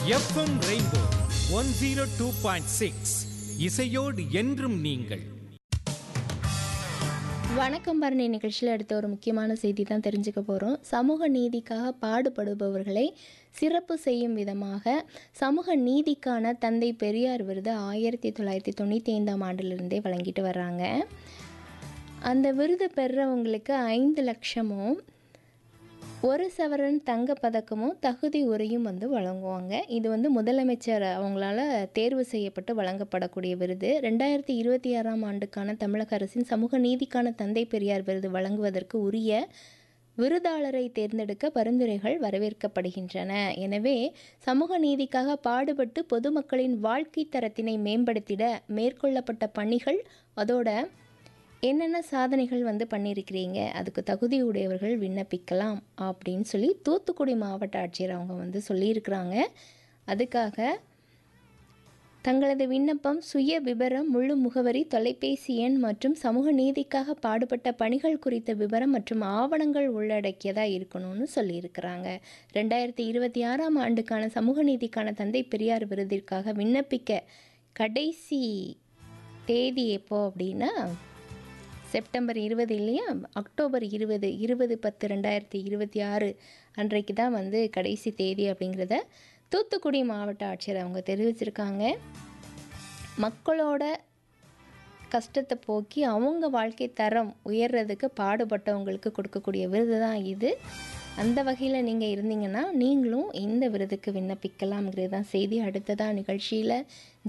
FM Rainbow one zero two point six இசையோடு என்றும் நீங்கள் வணக்கம் பரணி நிகழ்ச்சியில் அடுத்த ஒரு முக்கியமான செய்தி தான் தெரிஞ்சுக்க போகிறோம் சமூக நீதிக்காக பாடுபடுபவர்களை சிறப்பு செய்யும் விதமாக சமூக நீதிக்கான தந்தை பெரியார் விருது ஆயிரத்தி தொள்ளாயிரத்தி தொண்ணூற்றி ஐந்தாம் ஆண்டிலிருந்தே வழங்கிட்டு வர்றாங்க அந்த விருது பெறுறவங்களுக்கு ஐந்து லட்சமும் ஒரு சவரன் தங்க பதக்கமும் தகுதி உரையும் வந்து வழங்குவாங்க இது வந்து முதலமைச்சர் அவங்களால தேர்வு செய்யப்பட்டு வழங்கப்படக்கூடிய விருது ரெண்டாயிரத்தி இருபத்தி ஆறாம் ஆண்டுக்கான தமிழக அரசின் சமூக நீதிக்கான தந்தை பெரியார் விருது வழங்குவதற்கு உரிய விருதாளரை தேர்ந்தெடுக்க பரிந்துரைகள் வரவேற்கப்படுகின்றன எனவே சமூக நீதிக்காக பாடுபட்டு பொதுமக்களின் வாழ்க்கை தரத்தினை மேம்படுத்திட மேற்கொள்ளப்பட்ட பணிகள் அதோட என்னென்ன சாதனைகள் வந்து பண்ணியிருக்கிறீங்க அதுக்கு தகுதி உடையவர்கள் விண்ணப்பிக்கலாம் அப்படின்னு சொல்லி தூத்துக்குடி மாவட்ட ஆட்சியர் அவங்க வந்து சொல்லியிருக்கிறாங்க அதுக்காக தங்களது விண்ணப்பம் சுய விவரம் முழு முகவரி தொலைபேசி எண் மற்றும் சமூக நீதிக்காக பாடுபட்ட பணிகள் குறித்த விவரம் மற்றும் ஆவணங்கள் உள்ளடக்கியதாக இருக்கணும்னு சொல்லியிருக்கிறாங்க ரெண்டாயிரத்தி இருபத்தி ஆறாம் ஆண்டுக்கான சமூக நீதிக்கான தந்தை பெரியார் விருதிற்காக விண்ணப்பிக்க கடைசி தேதி எப்போ அப்படின்னா செப்டம்பர் இருபது இல்லையா அக்டோபர் இருபது இருபது பத்து ரெண்டாயிரத்தி இருபத்தி ஆறு அன்றைக்கு தான் வந்து கடைசி தேதி அப்படிங்கிறத தூத்துக்குடி மாவட்ட ஆட்சியர் அவங்க தெரிவிச்சிருக்காங்க மக்களோட கஷ்டத்தை போக்கி அவங்க வாழ்க்கை தரம் உயர்றதுக்கு பாடுபட்டவங்களுக்கு கொடுக்கக்கூடிய விருது தான் இது அந்த வகையில் நீங்கள் இருந்தீங்கன்னா நீங்களும் இந்த விருதுக்கு விண்ணப்பிக்கலாம்ங்கிறது தான் செய்தி அடுத்ததாக நிகழ்ச்சியில்